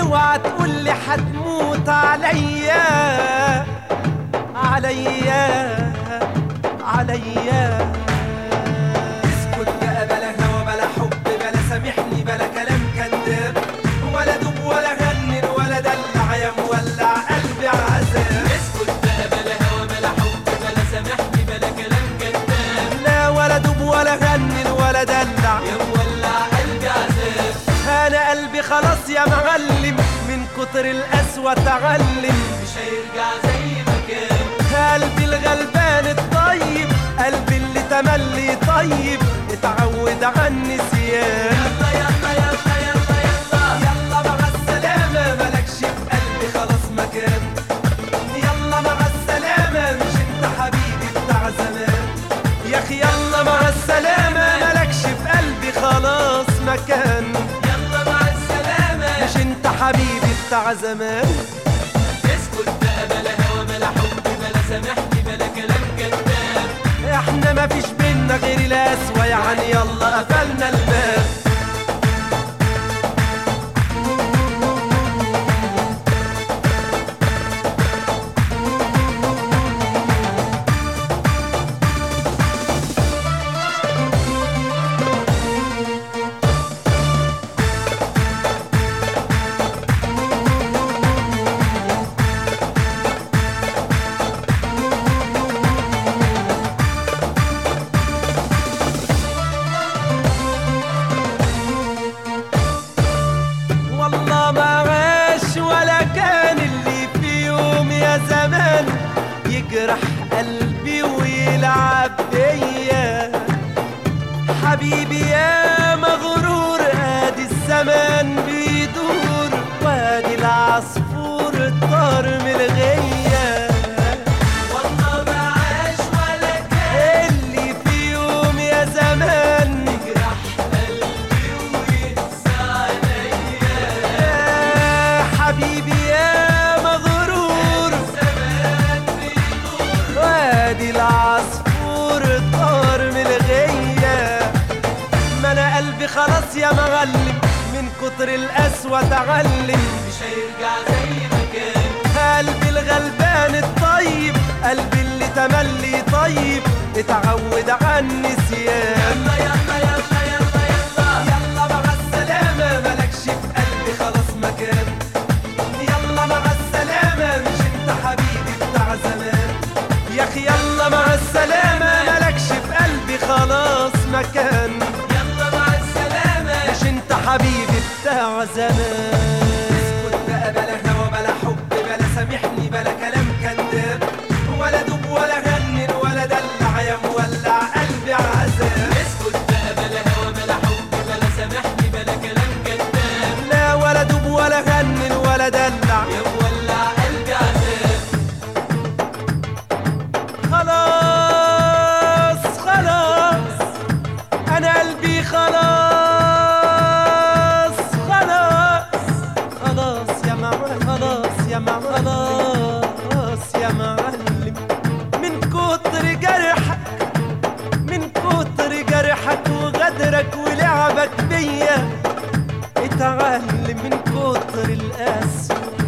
اوعى تقول لي هتموت عليا عليا عليا اسكت بقى بلا هوا بلا حب بلا سامحني بلا كلام كذاب ولا دوب ولا غنن ولا دلع يا مولع قلبي عذاب اسكت بقى بلا هوا بلا حب بلا سامحني بلا كلام كذاب لا ولا دوب ولا غنن ولا دلع يا مولع قلبي عذاب انا قلبي خلاص يا معلم من كتر القسوة تعلم مش هيرجع زي ما كان قلبي الغلبان الطيب قلبي اللي تملي طيب اتعود على النسيان يلا يلا يلا يلا يلا يلا مع السلامة ملكش في قلبي خلاص مكان يلا مع السلامة مش انت حبيبي بتاع زمان يا اخي يلا مع السلامة ملكش في قلبي خلاص مكان يلا مع السلامة مش انت حبيبي بتاع زمان اسكت بقى بلا هوا بلا حب بلا سامحني بلا كلام كذاب احنا ما فيش بينا غير القسوة يعني يلا قفلنا الباب والله ما عاش ولا كان اللي في يوم يا زمان يجرح قلبي ويلعب بيا حبيبي يا مغرور ادي الزمان بيدور وادي العصفور طار من الغيه والله ما عاش ولا كان اللي في يوم يا زمان يجرح قلبي وينسى عليا يا حبيبي يا مغرور زمان بيدور وادي العصفور طار من الغية ما انا قلبي خلاص يا معلم من كتر القسوة تعلم مش هيرجع زي ما كان قلبي الغلبان الطيب قلبي اللي تملي طيب اتعود على النسيان يلا يلا يلا يلا يلا يلا مع السلامة ملكش في قلبي خلاص مكان يلا مع السلامة مش انت حبيبي بتاع زمان يا اخي يلا مع السلامة ملكش في قلبي خلاص مكان يلا مع السلامة مش انت حبيبي بتاع زمان اسكت بقى بلا هوا بلا حب بلا سامحني بلا كلام كذاب ولا دوب ولا غنن ولا دلع يا مولع قلبي عذاب اسكت بقى بلا هوا بلا حب بلا سامحني بلا كلام كذاب لا ولا دوب ولا غنن ولا دلع يا مولع قلبي عذاب خلاص خلاص انا قلبي خلاص خلاص خلاص يا معلم خلاص يا معلم خلاص يا معلم من كتر جرحك من كتر جرحك وغدرك ولعبك بيا اتعلم من كتر القسوة